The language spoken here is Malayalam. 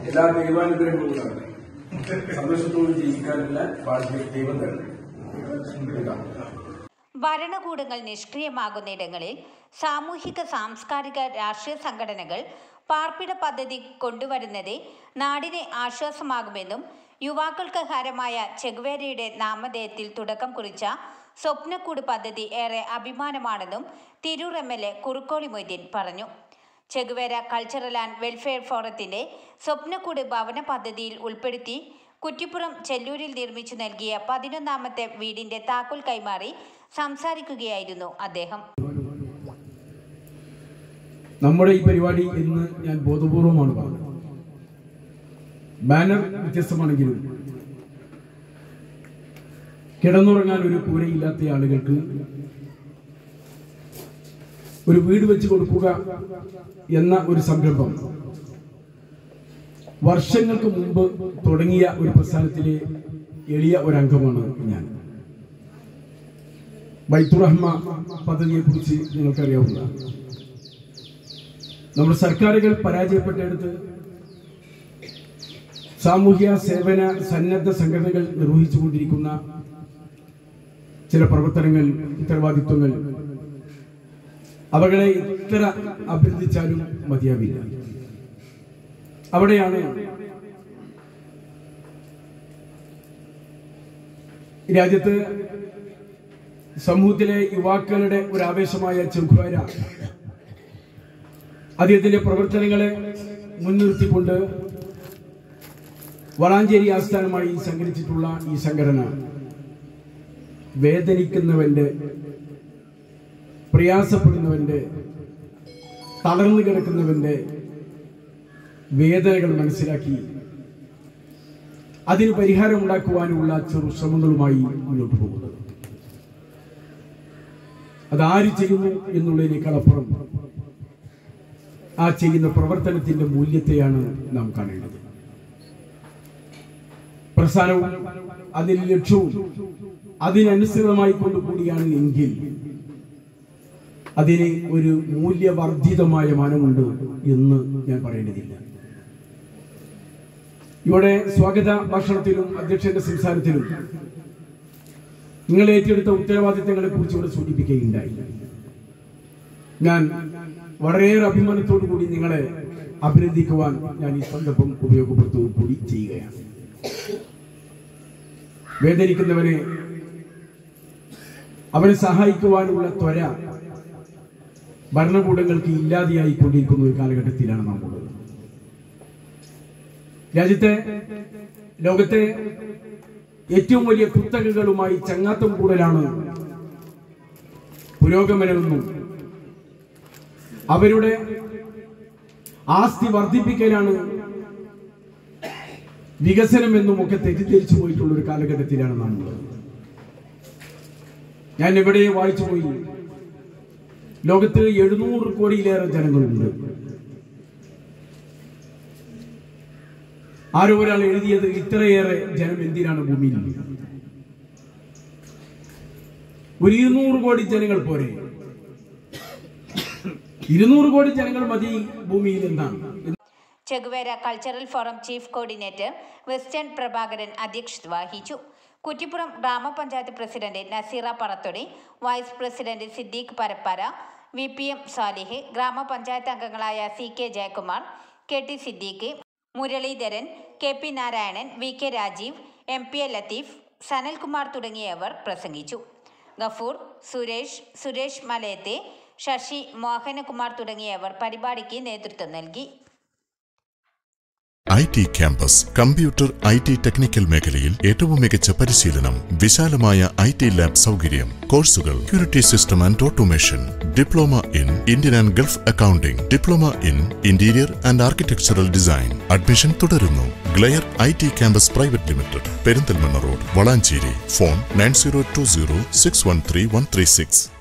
എല്ലാ ദൈവാനുഗ്രഹങ്ങളും ഉണ്ടാകട്ടെ സന്തോഷത്തോടെ ജീവിക്കാനുള്ള ഭാഗ്യം ദൈവം തരട്ടെ ഇതാ. ഭരണകൂടങ്ങൾ നിഷ്ക്രിയമാകുന്നിടങ്ങളിൽ സാമൂഹിക സാംസ്കാരിക രാഷ്ട്രീയ സംഘടനകൾ പാർപ്പിട പദ്ധതി കൊണ്ടുവരുന്നത് നാടിന് ആശ്വാസമാകുമെന്നും യുവാക്കൾക്ക് ഹരമായ ചെഗുവേരയുടെ നാമധേയത്തിൽ തുടക്കം കുറിച്ച സ്വപ്നക്കൂട് പദ്ധതി ഏറെ അഭിമാനമാണെന്നും Tirur M L A Kurukkoli Moideen പറഞ്ഞു ചെഗുവേര കൾച്ചറൽ ആൻഡ് വെൽഫെയർ ഫോറത്തിന്റെ സ്വപ്നക്കൂട് ഭവന പദ്ധതിയിൽ ഉൾപ്പെടുത്തി കുറ്റിപ്പുറം ചെല്ലൂരിൽ നിർമ്മിച്ചു നൽകിയ പതിനൊന്നാമത്തെ വീടിന്റെ താക്കോൽ കൈമാറി സംസാരിക്കുകയായിരുന്നു അദ്ദേഹം നമ്മുടെ ഈ പരിപാടി ഇന്ന് ഞാൻ ബോധപൂർവമാണ് പറഞ്ഞത് ബാനർ വ്യത്യസ്തമാണെങ്കിലും കിടന്നുറങ്ങാൻ ഒരു കൂരയില്ലാത്ത ആളുകൾക്ക് ഒരു വീട് വെച്ച് കൊടുക്കുക എന്ന ഒരു സംരംഭം വർഷങ്ങൾക്ക് മുമ്പ് തുടങ്ങിയ ഒരു പ്രസ്ഥാനത്തിലെ എളിയ ഒരു അംഗമാണ് ഞാൻ ബൈത്തുറഹ്മ പദ്ധതിയെ കുറിച്ച് നിങ്ങൾക്കറിയാവുന്നതാണ് നമ്മുടെ സർക്കാരുകൾ പരാജയപ്പെട്ടെടുത്ത് സാമൂഹ്യ സേവന സന്നദ്ധ സംഘടനകൾ നിർവഹിച്ചുകൊണ്ടിരിക്കുന്ന ചില പ്രവർത്തനങ്ങൾ ഉത്തരവാദിത്വങ്ങൾ അവകളെ ഇത്ര അഭ്യർത്ഥിച്ചാലും മതിയാവില്ല അവിടെയാണ് രാജ്യത്ത് സമൂഹത്തിലെ യുവാക്കളുടെ ഒരു ആവേശമായ ചെറുക്കുവാര അദ്ദേഹത്തിന്റെ പ്രവർത്തനങ്ങളെ മുൻനിർത്തിക്കൊണ്ട് വളാഞ്ചേരി ആസ്ഥാനമായി സംഘടിച്ചിട്ടുള്ള ഈ സംഘടന വേദനിക്കുന്നവന്റെ പ്രയാസപ്പെടുന്നവന്റെ തളർന്നു കിടക്കുന്നവന്റെ വേദനകൾ മനസ്സിലാക്കി അതിന് പരിഹാരമുണ്ടാക്കുവാനുള്ള ചെറു ശ്രമങ്ങളുമായി മുന്നോട്ട് പോകുന്നത് അതാര് ചെയ്യുന്നു എന്നുള്ളതിനേക്കാൾ അപ്പുറം ആ ചെയ്യുന്ന പ്രവർത്തനത്തിന്റെ മൂല്യത്തെയാണ് നാം കാണേണ്ടത് പ്രസ്ഥാനവും അതിന് ലക്ഷ്യവും അതിനനുസൃതമായി കൊണ്ടുകൂടിയാണ് എങ്കിൽ അതിന് ഒരു മൂല്യവർദ്ധിതമായ മാനമുണ്ട് എന്ന് ഞാൻ പറയേണ്ടതില്ല ഇവിടെ സ്വാഗത ഭാഷണത്തിലും അധ്യക്ഷന്റെ സംസാരത്തിലും നിങ്ങൾ ഏറ്റെടുത്ത ഉത്തരവാദിത്തങ്ങളെ കുറിച്ച് ഇവിടെ സൂചിപ്പിക്കുകയുണ്ടായി ഞാൻ വളരെയേറെ അഭിമാനത്തോടു കൂടി നിങ്ങളെ അഭിനന്ദിക്കുവാൻ ഞാൻ ഈ സന്ദർഭം ഉപയോഗപ്പെടുത്തുകയും കൂടി ചെയ്യുകയാണ് വേദനിക്കുന്നവനെ അവനെ സഹായിക്കുവാനുള്ള ത്വര ഭരണകൂടങ്ങൾക്ക് ഇല്ലാതെയായി കൊണ്ടിരിക്കുന്ന ഒരു കാലഘട്ടത്തിലാണ് നാം ഉള്ളത് രാജ്യത്തെ ലോകത്തെ ഏറ്റവും വലിയ കുത്തകകളുമായി ചങ്ങാത്തം കൂടലാണ് പുരോഗമനമെന്നും അവരുടെ ആസ്തി വർദ്ധിപ്പിക്കലാണ് വികസനമെന്നും ഒക്കെ തെറ്റിദ്ധരിച്ചു പോയിട്ടുള്ള ഒരു കാലഘട്ടത്തിലാണ് നാം ഉള്ളത് ഞാൻ എവിടെ വായിച്ചു പോയി ലോകത്ത് എഴുന്നൂറ് കോടിയിലേറെ ജനങ്ങളുണ്ട് ആരോ ഒരാൾ എഴുതിയത് ഇത്രയേറെ ജനം എന്തിനാണ് ഭൂമിയിൽ ഒരു ഇരുന്നൂറ് കോടി ജനങ്ങൾ പോരെ ഇരുന്നൂറ് കോടി ജനങ്ങൾ മതി ഭൂമിയിൽ എന്താണ് Che Guevara cultural forum chief coordinator western Prabhakaran അധ്യക്ഷത വഹിച്ചു കുറ്റിപ്പുറം ഗ്രാമപഞ്ചായത്ത് president Naseera Parathodi vice president Siddique Parappara V P M Salih ഗ്രാമപഞ്ചായത്ത് അംഗങ്ങളായ C K Jayakumar K T Siddique Muraleedharan K P Narayanan V K Rajeev M P A Latheef Sanalkumar തുടങ്ങിയവർ പ്രസംഗിച്ചു ഗഫൂർ സുരേഷ് സുരേഷ് മലയത്തെ ശശി മോഹനകുമാർ തുടങ്ങിയവർ പരിപാടിക്ക് നേതൃത്വം നൽകി I T campus computer I T technical മേഖലയിൽ ഏറ്റവും മികച്ച പരിശീലനം വിശാലമായ ഐ ടി ലാബ് സൗകര്യം കോഴ്സുകൾ security system and automation diploma in Indian and Gulf accounting diploma in interior and architectural design admission തുടരുന്നു Glare I T campus private limited Perinthalmanna road Valanchery phone nine zero two zero six one three one three six